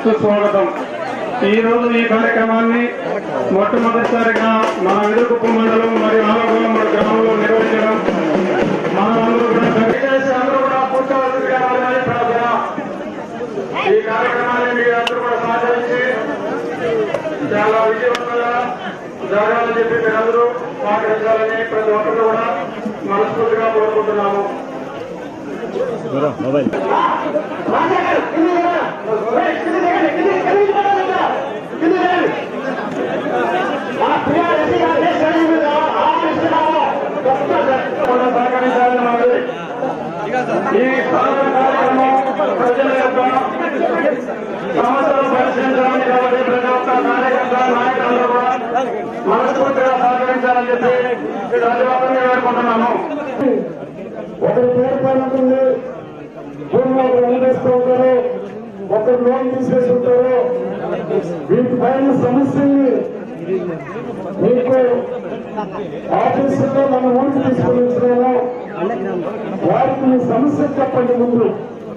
సుస్వాగతం ఈ రోజు ఈ కార్యక్రమాన్ని మొట్టమొదటిసారిగా మన విడుకుప్ప మండలం మరియు ఆలగొండ గ్రామంలో నిర్వహించడం మనమందరూ కూడా దయచేసి అందరూ కూడా కూర్చోవలసిందిగా మనవి ప్రార్థన ఈ కార్యక్రమాన్ని మీరు అందరూ కూడా సహకరించి చాలా విజయవంతంగా జరగాలని చెప్పి మీరందరూ సహకరించాలని ప్రతి ఒక్కరు కూడా మనస్ఫూర్తిగా కోరుకుంటున్నాము కూడా సహకరించాలని మనవి ఈ సాధన కార్యక్రమం ప్రజల యొక్క సమస్యలు పరిశీలించడానికి కాబట్టి ప్రతి ఒక్క కార్యకర్త నాయకులందరూ కూడా మనస్ఫూర్తిగా సహకరించాలని చెప్పి ప్రతి ఒక్కరిని వేడుకుంటున్నాను ఒకరి పేరు పైన ఉంటుంది భూమి ఒకరు వదిలేస్తూ ఉంటారు ఒకరు లోన్ తీసేసి ఉంటారు వీటి పైన సమస్యల్ని మీకు ఆఫీసులో మన ఊరికి తీసుకుని వచ్చినాము వారికి మీ సమస్య చెప్పండి ముందు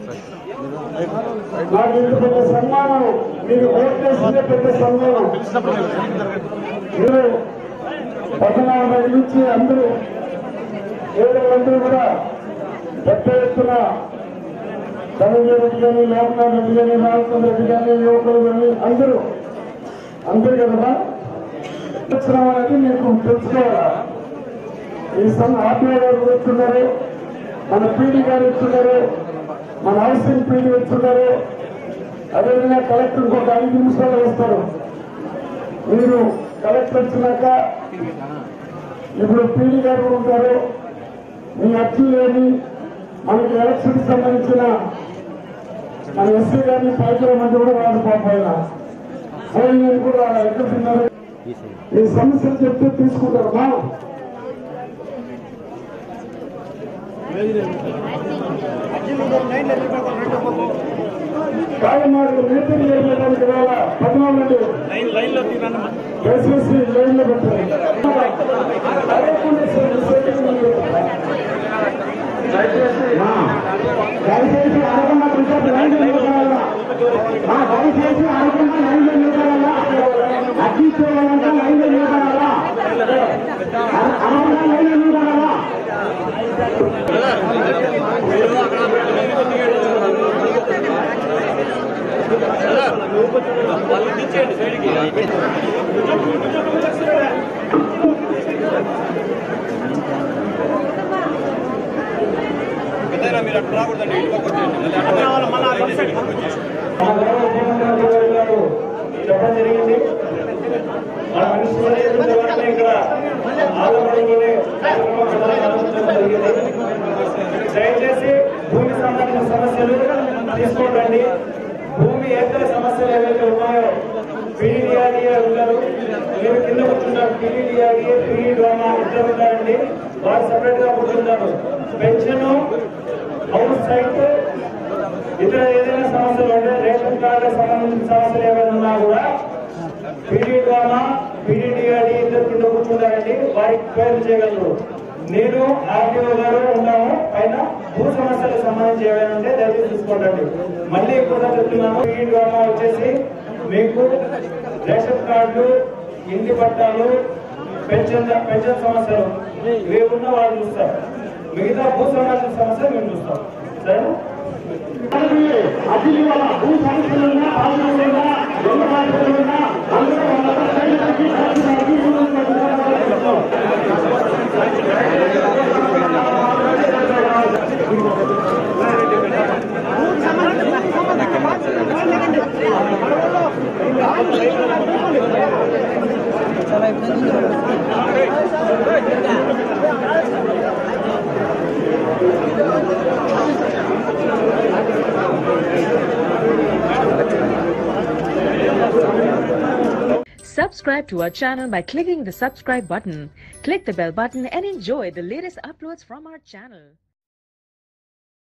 నాకు ఇంత పెద్ద సన్మానం మీరు ఓట్లేసిందే పెద్ద సన్మానం మీరు పద్నాలుగు నుంచి అందరూ పేదలందరూ కూడా పెద్ద ఎత్తున ధనంజయ రెడ్డి కానీ లోకనాథ్ రెడ్డి కానీ రామచంద్ర రెడ్డి కానీ యువకులు కానీ అందరూ అందరూ కదా వచ్చినాం అనేది మీకు తెలుసుకోవాలా ఈ సన్ ఆర్టీఓ గారు వచ్చున్నారు మన పీడీ గారు వచ్చున్నారు మన హౌసింగ్ పీడీ వచ్చున్నారు అదేవిధంగా కలెక్టర్ ఇంకొక ఐదు నిమిషాలు వస్తారు మీరు కలెక్టర్ వచ్చినాక ఇప్పుడు పీడీ గారు కూడా ఉంటారు మీ అర్జీలు ఏమి మనకి ఎలక్షన్ సంబంధించిన మన ఎస్సీ గారిని పైకి మంది కూడా రాదు పాపైన పోయిన కూడా ఎక్కడ తిన్నారు ఈ సమస్యలు చెప్తే తీసుకుంటారు మా కాయమార్గం మీటింగ్ చేయడానికి రావాలా పద్నాలుగు దయచేసి లైన్ లో పెట్టండి దయచేసి అరగంట క్రికెట్ లైన్ లో నిలబడాలా ఆ, దయచేసి అరగంట లైన్ లో నిలబడాలా అడ్డీ చేయాలంటే లైన్ లో నిలబడాలా అర- అరగంట లైన్ లో నిలబడాలా మన గౌరవ ముఖ్యమంత్రి గారు చెప్పడం జరిగింది మన మున్సిపల్ ఏజెంట్ వారిని ఇక్కడ ఆలమూరులోనే కార్యక్రమం నిర్వహించడం జరిగింది. దయచేసి భూమి సంబంధించిన సమస్యలు తీసుకోకండి భూమి ఏతర సమస్యలు ఏవైతే ఉన్నాయో పీడీఆర్ఏ ఉన్నారు మీరు కింద కూర్చున్నారు పీడీఆర్ఏ పీడీ డ్రామా ఇద్దరు ఉన్నారండి వారు సపరేట్ గా కూర్చున్నారు పెన్షన్ హౌస్ సైట్ ఇతర ఏదైనా సమస్యలు ఉంటే రేషన్ కార్డు సంబంధించిన సమస్యలు ఏమైనా ఉన్నా కూడా పీడీ డ్రామా పీడీడీఆర్డీ ఇద్దరు కింద కూర్చుంటారండి వారికి పేర్లు చేయగలరు నేను ఆర్టీఓ గారు ఉన్నాము పైన భూ సమస్యలకు సంబంధించి ఏమైనా ఉంటే దయచేసి చూసుకోండి మళ్ళీ కూడా చెప్తున్నాను పీడీ డ్రామా వచ్చేసి మీకు రేషన్ కార్డు ఇంటి పట్టాలు పెన్షన్ పెన్షన్ సమస్యలు ఇవి ఉన్న వాళ్ళు చూస్తారు మిగతా భూ సంబంధించిన సమస్యలు మేము చూస్తాం సరేనా అతిథి వల్ల భూ సమస్యలున్నా పాలనలున్నా దొంగ బాధ్యతలున్నా అందరూ వాళ్ళ సైనికులకి కాల్చినారికి Subscribe to our channel by clicking the subscribe button. Click the bell button and enjoy the latest uploads from our channel.